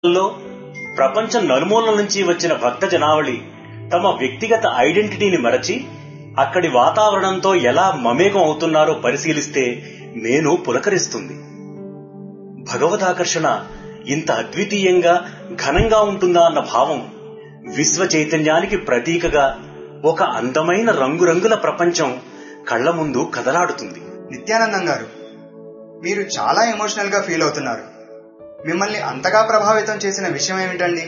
లో ప్రపంచం నలుమూలల నుంచి వచ్చిన భక్త జనావళి తమ వ్యక్తిగత ఐడెంటిటీని మరచి అక్కడి వాతావరణంతో ఎలా మమేకం అవుతున్నారో పరిశీలిస్తే మేను పులకరిస్తుంది భగవదాకర్షణ ఇంత అద్వితీయంగా ఘనంగా ఉంటుందా అన్న భావం విశ్వ చైతన్యానికి ప్రతీకగా ఒక అందమైన రంగురంగుల ప్రపంచం కళ్ల ముందు కదలాడుతుంది నిత్యానందం గారు మీరు చాలా ఎమోషనల్ గా ఫీల్ అవుతున్నారు మిమ్మల్ని అంతగా ప్రభావితం చేసిన విషయం ఏమిటండి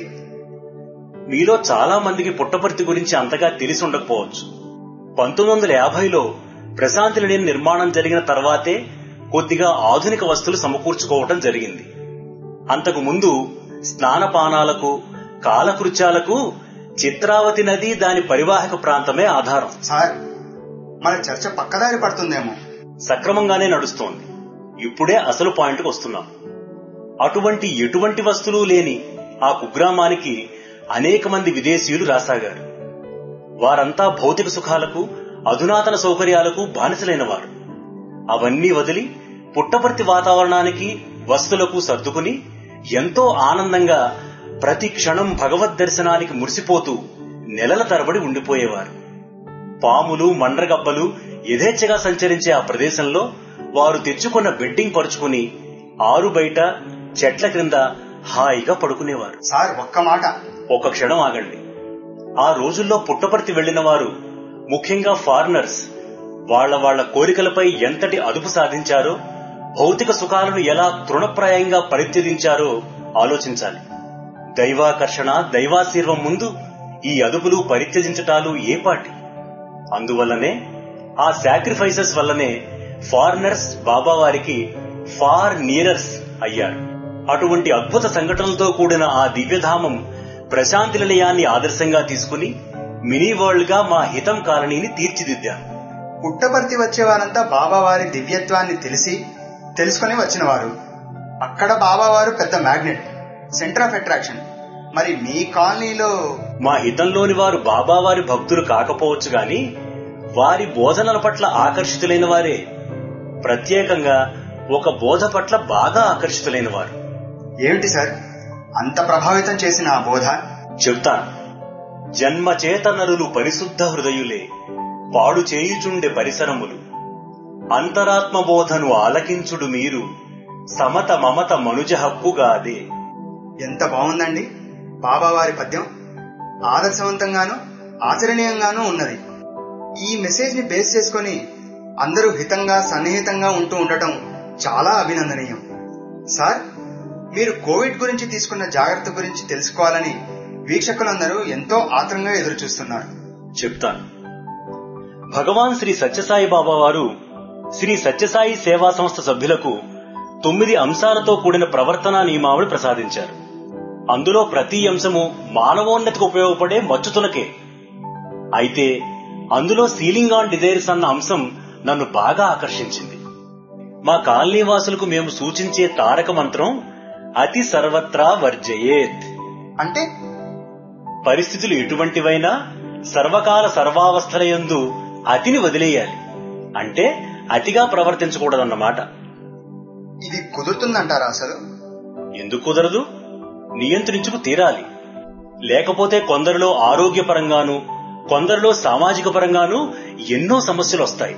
మీలో చాలా మందికి పుట్టపర్తి గురించి అంతగా తెలిసి ఉండకపోవచ్చు పంతొమ్మిది వందల యాభైలో ప్రశాంతి నిలయం నిర్మాణం జరిగిన తర్వాతే కొద్దిగా ఆధునిక వస్తువులు సమకూర్చుకోవటం జరిగింది అంతకు ముందు స్నానపానాలకు కాలకృత్యాలకు చిత్రావతి నది దాని పరివాహక ప్రాంతమే ఆధారం సార్ మన చర్చ పక్కదారి పడుతుందేమో సక్రమంగానే నడుస్తోంది ఇప్పుడే అసలు పాయింట్కి వస్తున్నాం అటువంటి ఎటువంటి వస్తువులు లేని ఆ కుగ్రామానికి అనేక మంది విదేశీయులు రాసాగారు వారంతా భౌతిక సుఖాలకు అధునాతన సౌకర్యాలకు బానిసలైన వారు అవన్నీ వదిలి పుట్టపర్తి వాతావరణానికి వస్తువులకు సర్దుకుని ఎంతో ఆనందంగా ప్రతి క్షణం భగవద్ దర్శనానికి మురిసిపోతూ నెలల తరబడి ఉండిపోయేవారు పాములు మండ్రగబ్బలు యథేచ్ఛగా సంచరించే ఆ ప్రదేశంలో వారు తెచ్చుకున్న బెడ్డింగ్ పరుచుకుని ఆరు బయట చెట్ల క్రింద హాయిగా పడుకునేవారు సార్ ఒక్క మాట ఒక క్షణం ఆగండి ఆ రోజుల్లో పుట్టపర్తి వెళ్లిన వారు ముఖ్యంగా ఫారినర్స్ వాళ్ళ వాళ్ళ కోరికలపై ఎంతటి అదుపు సాధించారో భౌతిక సుఖాలను ఎలా తృణప్రాయంగా పరిత్యజించారో ఆలోచించాలి దైవాకర్షణ దైవాశీర్వం ముందు ఈ అదుపులు పరిత్యజించటాలు ఏపాటి అందువల్లనే ఆ సాక్రిఫైసెస్ వల్లనే ఫారినర్స్ బాబావారికి ఫార్ నియరర్స్ అయ్యారు అటువంటి అద్భుత సంఘటనలతో కూడిన ఆ దివ్యధామం ప్రశాంతి నిలయాన్ని ఆదర్శంగా తీసుకుని మినీ వరల్డ్ గా మా హితం కాలనీని తీర్చిదిద్దాం పుట్టపర్తి వచ్చేవారంతా బాబావారి దివ్యత్వాన్ని తెలిసి తెలుసుకుని వచ్చినవారు అక్కడ బాబావారు పెద్ద మ్యాగ్నెట్ సెంటర్ ఆఫ్ అట్రాక్షన్ మరి మీ కాలనీలో మా హితంలోని వారు బాబావారి భక్తులు కాకపోవచ్చు గాని వారి బోధనల పట్ల ఆకర్షితులైన వారే ప్రత్యేకంగా ఒక బోధ పట్ల బాగా ఆకర్షితులైన వారు ఏమిటి సార్ అంత ప్రభావితం చేసిన ఆ బోధ చెప్తాను జన్మచేత నరులు పరిశుద్ధ హృదయులే పాడు చేయుచుండె పరిసరములు అంతరాత్మ బోధను ఆలకించుడు మీరు సమత మమత మనుజ హక్కుగాదే ఎంత బాగుందండి బాబావారి పద్యం ఆదర్శవంతంగాను ఆచరణీయంగానూ ఉన్నది ఈ మెసేజ్ ని బేస్ చేసుకొని అందరూ హితంగా సన్నిహితంగా ఉంటూ ఉండటం చాలా అభినందనీయం సార్ మీరు కోవిడ్ గురించి తీసుకున్న జాగ్రత్త గురించి తెలుసుకోవాలని వీక్షకులందరూ ఎంతో ఆత్రంగా ఎదురు చూస్తున్నారు చెప్తాను భగవాన్ శ్రీ సత్యసాయి బాబా వారు శ్రీ సత్యసాయి సేవా సంస్థ సభ్యులకు తొమ్మిది అంశాలతో కూడిన ప్రవర్తనా నియమావళి ప్రసాదించారు అందులో ప్రతి అంశము మానవోన్నతికి ఉపయోగపడే మచ్చుతునకే అయితే అందులో సీలింగ్ ఆన్ డిజైర్స్ అన్న అంశం నన్ను బాగా ఆకర్షించింది మా కాలనీ వాసులకు మేము సూచించే తారక మంత్రం అతి సర్వత్రా వర్జయేత్ అంటే పరిస్థితులు ఎటువంటివైనా సర్వకాల సర్వావస్థలయందు అతిని వదిలేయాలి అంటే అతిగా ప్రవర్తించకూడదన్నమాట ఇది కుదురుతుందంటారా అసలు ఎందుకు కుదరదు నియంత్రించుకు తీరాలి లేకపోతే కొందరిలో ఆరోగ్యపరంగాను కొందరిలో సామాజిక పరంగాను ఎన్నో సమస్యలు వస్తాయి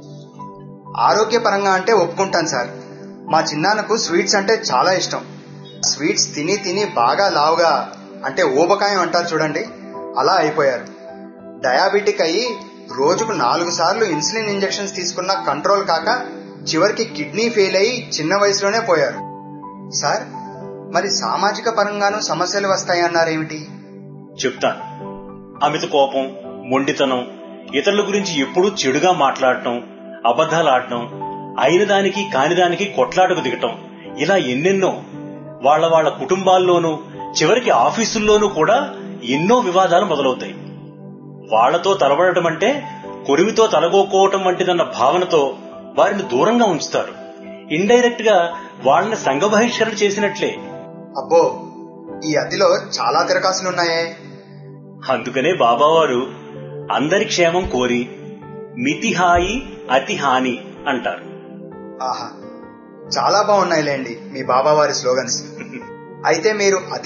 ఆరోగ్యపరంగా అంటే ఒప్పుకుంటాను సార్ మా చిన్నాన్నకు స్వీట్స్ అంటే చాలా ఇష్టం స్వీట్స్ తిని తిని బాగా లావుగా అంటే ఊబకాయం అంటారు చూడండి అలా అయిపోయారు డయాబెటిక్ అయ్యి రోజుకు నాలుగు సార్లు ఇన్సులిన్ ఇంజెక్షన్స్ తీసుకున్న కంట్రోల్ కాక చివరికి కిడ్నీ ఫెయిల్ అయ్యి చిన్న వయసులోనే పోయారు సార్ మరి సామాజిక పరంగానూ సమస్యలు వస్తాయన్నారేమిటి చెప్తాను అమిత కోపం మొండితనం ఇతరుల గురించి ఎప్పుడూ చెడుగా మాట్లాడటం అబద్ధాలాడటం అయిన దానికి కాని దానికి కొట్లాటకు దిగటం ఇలా ఎన్నెన్నో వాళ్ళ వాళ్ళ కుటుంబాల్లోనూ చివరికి ఆఫీసుల్లోనూ కూడా ఎన్నో వివాదాలు మొదలవుతాయి వాళ్లతో తలబడటం అంటే కొరివితో తలగోకోవటం వంటిదన్న భావనతో వారిని దూరంగా ఉంచుతారు ఇండైరెక్ట్ గా వాళ్ళని సంఘ బహిష్కరణ చేసినట్లే అబ్బో ఈ అతిలో చాలా తిరకాసులున్నాయే అందుకనే బాబావారు అందరి క్షేమం కోరి మితిహాయి అతి హాని అంటారు ఆహా చాలా బాగున్నాయిలేండి మీ బాబావారి స్లోగన్స్ అయితే మీరు అతి